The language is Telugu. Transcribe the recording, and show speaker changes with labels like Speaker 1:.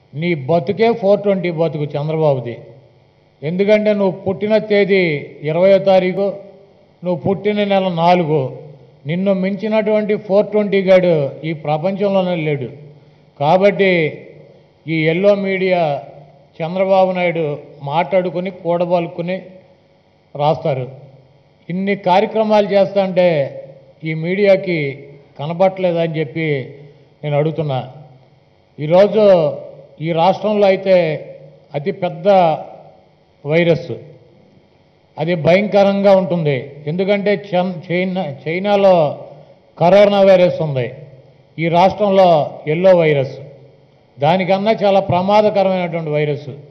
Speaker 1: నీ బతుకే ఫోర్ ట్వంటీ బతుకు చంద్రబాబుది ఎందుకంటే నువ్వు పుట్టిన తేదీ ఇరవయో తారీఖు నువ్వు పుట్టిన నెల నాలుగు నిన్ను మించినటువంటి ఫోర్ ట్వంటీ గాడు ఈ ప్రపంచంలోనే లేడు కాబట్టి ఈ ఎల్లో మీడియా చంద్రబాబు నాయుడు మాట్లాడుకుని కూడబలుకుని రాస్తారు ఇన్ని కార్యక్రమాలు చేస్తుంటే ఈ మీడియాకి కనబట్టలేదని చెప్పి నేను అడుగుతున్నా ఈరోజు ఈ రాష్ట్రంలో అయితే అతి పెద్ద వైరస్ అది భయంకరంగా ఉంటుంది ఎందుకంటే చన్ చైనా చైనాలో కరోనా వైరస్ ఉంది ఈ రాష్ట్రంలో ఎల్లో వైరస్ దానికన్నా చాలా ప్రమాదకరమైనటువంటి వైరస్